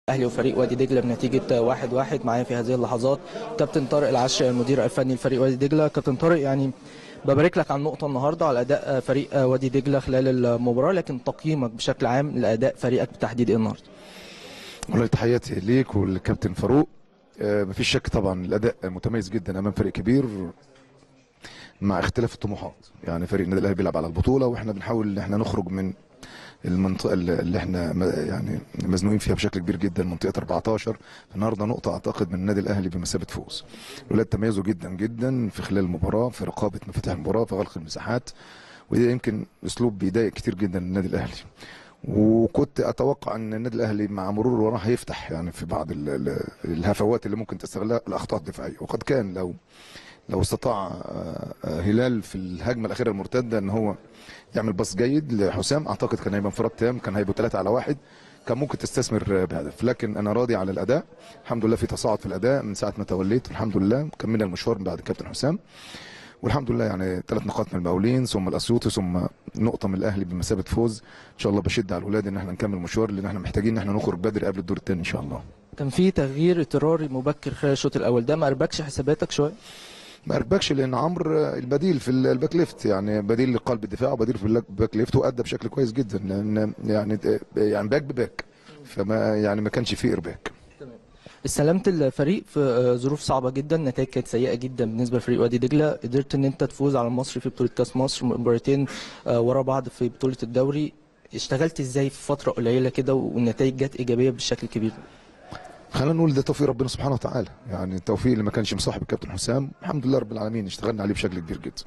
الاهلي وفريق وادي دجله بنتيجه واحد واحد معايا في هذه اللحظات كابتن طارق العشري المدير الفني لفريق وادي دجله كابتن طارق يعني ببارك لك على النقطة النهاردة على أداء فريق وادي دجلة خلال المباراة لكن تقييمك بشكل عام لأداء فريقك بالتحديد إيه النهاردة؟ والله تحياتي ليك والكابتن فاروق آه، مفيش شك طبعا الاداء متميز جدا امام فريق كبير مع اختلاف الطموحات يعني فريق النادي الاهلي بيلعب على البطوله واحنا بنحاول ان احنا نخرج من المنطقه اللي اللي احنا م- يعني مزنوقين فيها بشكل كبير جدا منطقه 14 النهارده نقطه اعتقد من النادي الاهلي بمثابه فوز الولاد تميزوا جدا جدا في خلال المباراه في رقابه مفاتيح المباراه في غلق المساحات وده يمكن اسلوب بيضايق كتير جدا النادي الاهلي وكنت اتوقع ان النادي الاهلي مع مرور الوراه هيفتح يعني في بعض ال- ال- الهفوات اللي ممكن تستغلها الاخطاء الدفاعيه وقد كان لو لو استطاع آه، آه، هلال في الهجمه الاخيره المرتده ان هو يعمل باص جيد لحسام اعتقد كان هيبقى انفراد تام كان هيبقوا ثلاثه على واحد كان ممكن تستثمر آه، بهدف لكن انا راضي على الاداء الحمد لله في تصاعد في الاداء من ساعه ما توليت الحمد لله كملنا المشوار من بعد الكابتن حسام والحمد لله يعني ثلاث نقاط من المقاولين ثم الاسيوطي ثم نقطه من الاهلي بمثابه فوز ان شاء الله بشد على الاولاد ان احنا نكمل المشوار لان احنا محتاجين ان احنا نخرج بدري قبل الدور الثاني ان شاء الله كان في تغيير اضطراري مبكر خلال الشوط الأول ده ما أربكش حساباتك شوية؟ ما اربكش لان عمرو البديل في الباك ليفت يعني بديل لقلب الدفاع وبديل في الباك ليفت وادى بشكل كويس جدا لان يعني يعني باك بباك فما يعني ما كانش فيه ارباك استلمت الفريق في آه، ظروف صعبة جدا نتائج كانت سيئة جدا بالنسبة لفريق وادي دجلة قدرت ان انت تفوز على المصري في بطولة كاس مصر مباراتين آه، ورا بعض في بطولة الدوري اشتغلت ازاي في فترة قليلة كده والنتائج جت ايجابية بالشكل الكبير خلينا نقول ده توفيق ربنا سبحانه وتعالى يعني التوفيق اللي ما كانش مصاحب الكابتن حسام الحمد لله رب العالمين اشتغلنا عليه بشكل كبير جدا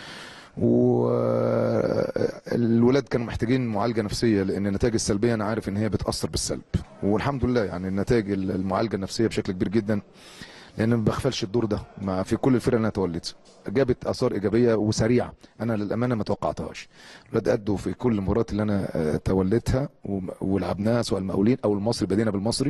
والولاد كانوا محتاجين معالجه نفسيه لان النتائج السلبيه انا عارف ان هي بتاثر بالسلب والحمد لله يعني النتائج المعالجه النفسيه بشكل كبير جدا لان ما بغفلش الدور ده مع في كل الفرق اللي انا توليت جابت اثار ايجابيه وسريعه انا للامانه ما توقعتهاش الولاد ادوا في كل المباريات اللي انا آه، توليتها وم- ولعبناها سواء المقاولين او المصري بدينا بالمصري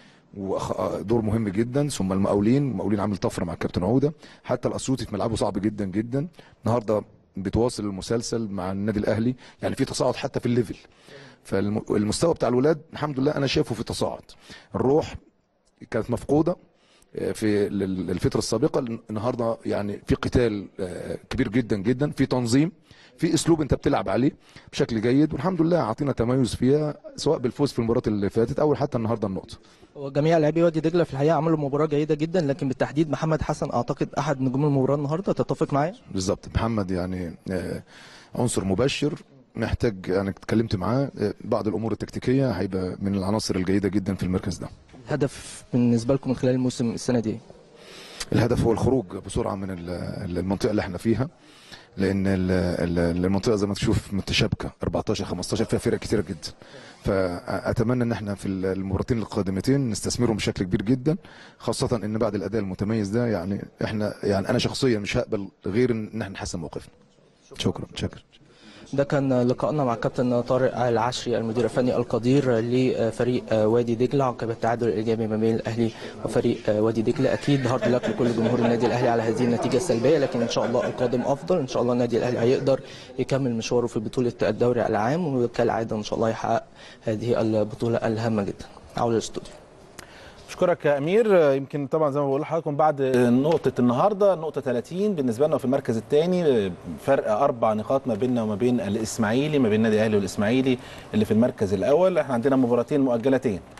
ودور مهم جدا ثم المقاولين المقاولين عامل طفره مع الكابتن عوده حتى الاسيوطي في ملعبه صعب جدا جدا النهارده بتواصل المسلسل مع النادي الاهلي يعني في تصاعد حتى في الليفل فالمستوى بتاع الولاد الحمد لله انا شايفه في تصاعد الروح كانت مفقوده في ال- الفتره السابقه النهارده يعني في قتال آه، كبير جدا جدا في تنظيم في اسلوب انت بتلعب عليه بشكل جيد والحمد لله اعطينا تميز فيها سواء بالفوز في المباراه اللي فاتت او حتى النهارده النقطه وجميع لاعبي وادي دجلة في الحقيقة عملوا مباراة جيدة جدا لكن بالتحديد محمد حسن اعتقد احد نجوم المباراة النهاردة تتفق معايا بالظبط محمد يعني آه، عنصر مبشر محتاج يعني اتكلمت معاه آه، بعض الامور التكتيكيه هيبقى من العناصر الجيده جدا في المركز ده الهدف بالنسبة لكم من خلال الموسم السنة دي الهدف هو الخروج بسرعه من ال- المنطقه اللي احنا فيها لان ال- ال- المنطقه زي ما تشوف متشابكه 14 15 فيها فرق كتيره جدا فاتمنى ان احنا في المباراتين القادمتين نستثمرهم بشكل كبير جدا خاصه ان بعد الاداء المتميز ده يعني احنا يعني انا شخصيا مش هقبل غير ان احنا نحسن موقفنا شكرا شكرا ده كان لقائنا مع كابتن طارق العشري المدير الفني القدير لفريق وادي دجله عقب التعادل الايجابي ما بين الاهلي وفريق وادي دجله اكيد هارد لك لكل جمهور النادي الاهلي على هذه النتيجه السلبيه لكن ان شاء الله القادم افضل ان شاء الله النادي الاهلي هيقدر يكمل مشواره في بطوله الدوري العام وكالعاده ان شاء الله يحقق هذه البطوله الهامه جدا عوده الاستوديو اشكرك يا امير يمكن طبعا زي ما بقول لحضراتكم بعد نقطه النهارده نقطه 30 بالنسبه لنا في المركز الثاني فرق اربع نقاط ما بيننا وما بين الاسماعيلي ما بين النادي الاهلي والاسماعيلي اللي في المركز الاول احنا عندنا مباراتين مؤجلتين